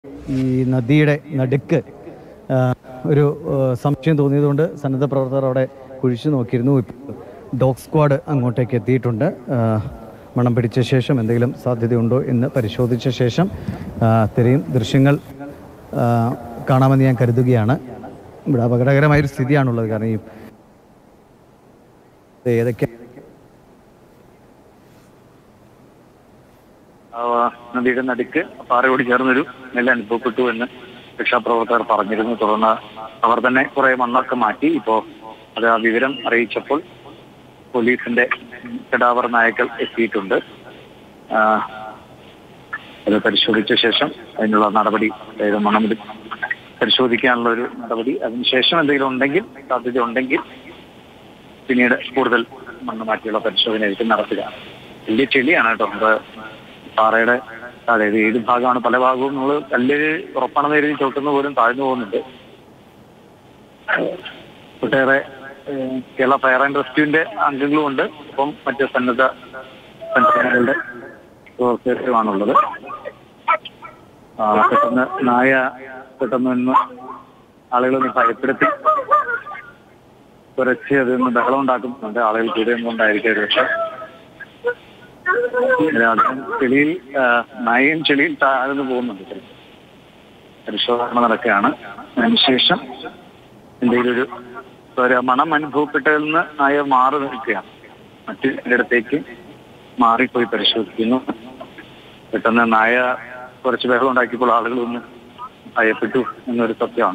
ഈ നദിയുടെ നടുക്ക് ആ, ഒരു ആ, സംശയം തോന്നിയതുകൊണ്ട് സന്നദ്ധ പ്രവർത്തകർ അവിടെ കുഴിച്ചു നോക്കിയിരുന്നു ഇപ്പോൾ ഡോഗ് സ്ക്വാഡ് അങ്ങോട്ടേക്ക് എത്തിയിട്ടുണ്ട് ആ, മണം പിടിച്ച ശേഷം എന്തെങ്കിലും സാധ്യതയുണ്ടോ എന്ന് പരിശോധിച്ച ശേഷം ആ, തിരയും ദൃശ്യങ്ങൾ ആ, കാണാമെന്ന് ഞാൻ കരുതുകയാണ് ഇവിടെ അപകടകരമായൊരു സ്ഥിതിയാണുള്ളത് കാരണം ഈ ഇത് ഏതൊക്കെ ആ, നദിയുടെ നടുക്ക് പാറയോട് ചേർന്നൊരു നെല്ല് അനുഭവപ്പെട്ടു എന്ന് രക്ഷാപ്രവർത്തകർ പറഞ്ഞിരുന്നു തുടർന്ന് അവർ തന്നെ കുറെ മണ്ണൊക്കെ മാറ്റി ഇപ്പോ അത് ആ വിവരം അറിയിച്ചപ്പോൾ പോലീസിന്റെ കടാവർ നായകൾ എത്തിയിട്ടുണ്ട് ആ, അത് പരിശോധിച്ച ശേഷം അതിനുള്ള നടപടി അതായത് മണം പരിശോധിക്കാനുള്ള ഒരു നടപടി അതിനുശേഷം എന്തെങ്കിലും ഉണ്ടെങ്കിൽ സാധ്യത ഉണ്ടെങ്കിൽ പിന്നീട് കൂടുതൽ മണ്ണ് മാറ്റിയുള്ള പരിശോധനയായിരിക്കും നടത്തുക വലിയ ചെളിയാണ് കേട്ടോ നമ്മുടെ പാറയുടെ അതായത് ഏത് ഭാഗമാണ് പല ഭാഗവും നമ്മൾ കല്ല് ഉറപ്പാണെന്ന് കരുതി ചവിട്ടുന്ന പോലും താഴ്ന്നു പോകുന്നുണ്ട് ഒട്ടേറെ ഏഹ്, കേരള ഫയർ ആൻഡ് റെസ്ക്യൂവിന്റെ അംഗങ്ങളും ഉണ്ട് ഒപ്പം മറ്റ് സന്നദ്ധ സംഘടനകളുടെ പ്രവർത്തകരുമാണുള്ളത് ആ, പെട്ടെന്ന് നായ പെട്ടെന്ന് നിന്ന് ആളുകളെ ഒന്ന് ഭയപ്പെടുത്തി കുറച്ച് അതിന് ബഹളം ഉണ്ടാക്കുന്നുണ്ട് ആളുകൾ കൂടെ കൊണ്ടായിരിക്കും ഒരു പക്ഷെ രാത്രി ചെളിയിൽ ആ, നായയും ചെളിയിൽ താഴ്ന്നു പോകുന്നുണ്ട് പരിശോധന നടക്കുകയാണ് അതിനുശേഷം എന്തെങ്കിലും ഒരു ഒരു മണം അനുഭവപ്പെട്ടതിൽ നിന്ന് നായ മാറി നിൽക്കുകയാണ് മറ്റു ഇടത്തേക്ക് മാറിപ്പോയി പരിശോധിക്കുന്നു പെട്ടെന്ന് നായ കുറച്ച് ബഹളം ഉണ്ടാക്കിയപ്പോൾ ആളുകൾ ഒന്ന് ഭയപ്പെട്ടു എന്നൊരു സത്യമാണ്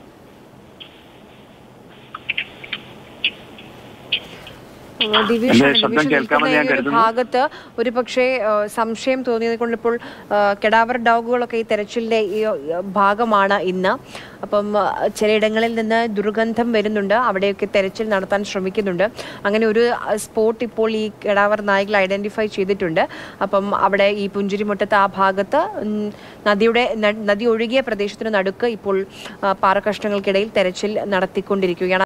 ആ, ദിവിഷ് എന്റെ ആണ്. ശബ്ദം ദിവിഷ് കേൾക്കാമെന്ന് നിൽക്കുന്ന ഞാൻ ഈ ഒരു കരുതുന്നു. ഭാഗത്ത് ഒരു പക്ഷേ ആ, സംശയം തോന്നിയത് കൊണ്ട് ഇപ്പോൾ ആ, കെടാവർ ഡോഗുകളൊക്കെ ഈ തെരച്ചിലിന്റെ ഈ ആ, ഭാഗമാണ് ഇന്ന് അപ്പം ആ, ചിലയിടങ്ങളിൽ നിന്ന് ദുർഗന്ധം വരുന്നുണ്ട് അവിടെയൊക്കെ തെരച്ചിൽ നടത്താൻ ശ്രമിക്കുന്നുണ്ട് അങ്ങനെ ഒരു ആ, സ്പോട്ട് ഇപ്പോൾ ഈ കെടാവർ നായകൾ ഐഡന്റിഫൈ ചെയ്തിട്ടുണ്ട് അപ്പം അവിടെ ഈ പുഞ്ചിരിമുട്ടത്ത് ആ ഭാഗത്ത് ഉം, നദിയുടെ ന- നദി ഒഴുകിയ പ്രദേശത്തിന് നടുക്ക് ഇപ്പോൾ ആ, പാറക്കഷ്ണങ്ങൾക്കിടയിൽ തെരച്ചിൽ നടത്തിക്കൊണ്ടിരിക്കുകയാണ്